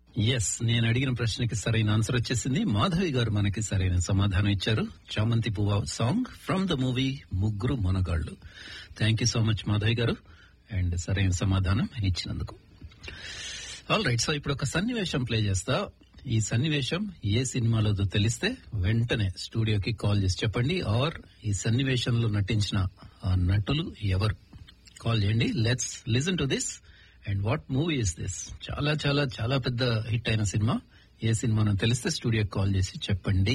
Yes నేను అడిగిన ప్రశ్నకి సరైన ఆన్సర్ వచ్చేసింది మాధవి గారు మనకి సరైన సమాధానం ఇచ్చారు చామంతి పువ్వ song from the movie Mugguru Monagallu thank you so much Madhavi గారు అండ్ సరైన సమాధానం ఇచ్చినందుకు ఆల్ రైట్ సో ఇప్పుడు ఒక సన్నివేశం ప్లే చేస్తా ఈ సన్నివేశం ఏ సినిమాలోదో తెలిస్తే వెంటనే స్టూడియోకి కాల్ చేసి చెప్పండి ఆర్ ఈ సన్నివేశంలో నటించిన ఆ నటులు ఎవరు కాల్ చేయండి let's listen to this and what movie is this చాలా చాలా చాలా పెద్ద హిట్ అయిన సినిమా ఏ సినిమానో తెలిస్తే స్టూడియోకి కాల్ చేసి చెప్పండి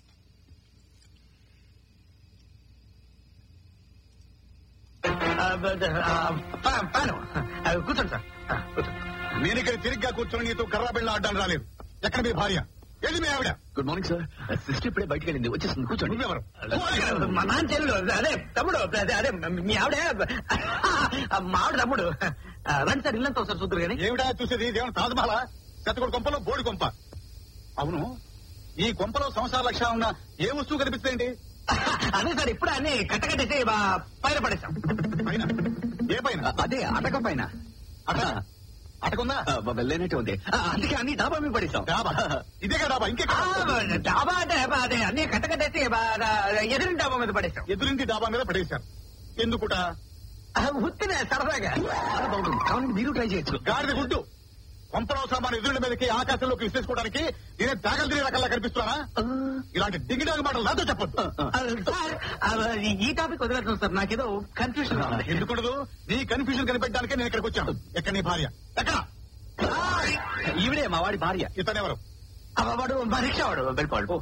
పాను కూర్చోండి సార్ ఆ, కూర్చోండి నేను ఇక్కడ తిరిగ్గా కూర్చొని నీతో కర్రా బిళ్ళ ఆడడానికి రాలేదు ఎక్కడ మీ భార్య ఏది మీ ఆవిడ గుడ్ మార్నింగ్ సార్ సిస్టర్ ఇప్పుడే బయటకు వెళ్ళింది వచ్చేసింది కూర్చోండి నువ్వెవరు మా నాన్న చెల్లెలు అదే తమ్ముడు అదే అదే మీ ఆవిడ మా ఆవిడ తమ్ముడు ఆ, రండి సార్ ఇల్లంతా ఒకసారి చూద్దరు కానీ ఏమిటా చూసేది దేవుని తాజ్మహల్ కత్తకుడు కొంపలో బోడి కొంప అవును ఈ కొంపలో సంసార లక్ష్యం ఉన్న ఏ వస్తువు కనిపిస్తుంది అదే సార్ ఇప్పుడు అన్ని కట్టకట్టేసి బా, పైన పడేసాం పైన ఏ పైన అదే అటక పైన అటక? అటకుందా వెళ్ళేనట్టు ఉంది ఆ, అందుకే అన్ని డాబా మీద పడేసాం డాబా ఇదే కదా డాబా ఇంకే ఆ, డాబా అంటే బా, అదే అన్ని కట్టకట్టేసి బా, ఎదురు డాబా మీద పడేసాం ఎదురింటి డాబా మీద పడేశారు ఎందుకుట ఆ, ఉత్తినే సరదాగా చాలా బాగుంటుంది కావాలంటే మీరు ట్రై చేయొచ్చు గాడిద గుడ్డు కొంపలో సామాన్ ఎదురుండి మీదకి ఆకాశంలోకి విశ్లేసుకోవడానికి నేనే తాగలు తిరిగి రకాల కనిపిస్తున్నానా ఇలాంటి దిగిడాగు మాటలు నాతో చెప్పొద్దు ఆ, సార్ ఆ, ఈ టాపిక్ వదిలేస్తాం సార్ నాకేదో కన్ఫ్యూషన్ ఉంది ఎందుకుండదు నీ కన్ఫ్యూజన్ కనిపెట్టడానికే నేను ఇక్కడికి వచ్చాను ఎక్కడ నీ భార్య ఎక్కడ ఈవిడే మా వాడి భార్య ఇతనెవరు ఆ, వాడు మా రిక్షా వాడు వెళ్ళిపోవాడు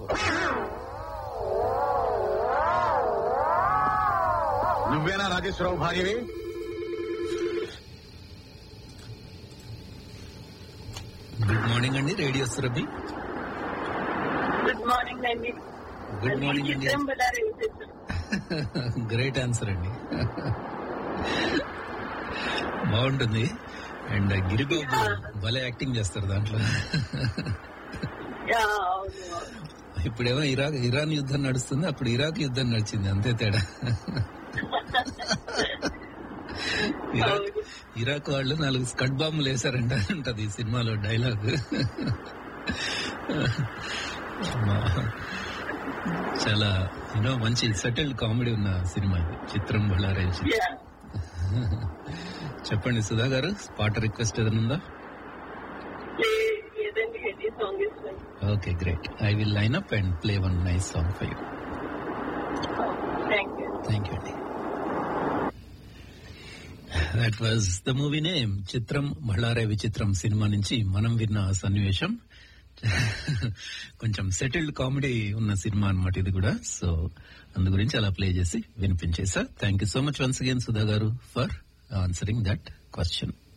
నువ్వేనా రాజేశ్వరరావు భార్యవి గుడ్ మార్నింగ్ అండి రేడియో సురభి గుడ్ మార్నింగ్ అండి గుడ్ మార్నింగ్ అండి చిత్రం బళ్ళారి విశేషం. గ్రేట్ ఆన్సర్ అండి బాగుంటుంది అండ్ గిరిబాబు భలే యాక్టింగ్ చేస్తారు దాంట్లో యా, అవును, అవును. ఇప్పుడేమో ఇరాక్ ఇరాన్ యుద్ధం నడుస్తుంది అప్పుడు ఇరాక్ యుద్ధం నడిచింది అంతే తేడా ఇరాక్ ఇరాక్ వాళ్ళు నాలుగు స్కడ్ బాంబులు వేశారంట ఉంటది ఈ సినిమాలో డైలాగ్ చాలా యూనో మంచి సెటిల్డ్ కామెడీ ఉన్న సినిమా ఇది చిత్రం బళ్ళారే యా. చెప్పండి సుధా గారు పాట రిక్వెస్ట్ ఏదైనా ఉందా ఏ- ఏదండి హెడీ సాంగ్ ఇష్టం okay great I will line up and play one nice song for you thank you thank you అండి that was the movie name చిత్రం బళ్ళారే విచిత్రం సినిమా నుంచి మనం విన్న ఆ సన్నివేశం కొంచెం సెటిల్డ్ కామెడీ ఉన్న సినిమా అన్నమాట ఇది కూడా సో అందు గురించి అలా ప్లే చేసి వినిపించేసా thank you so much once again Sudha గారు ఫర్ ఆన్సరింగ్ దట్ క్వశ్చన్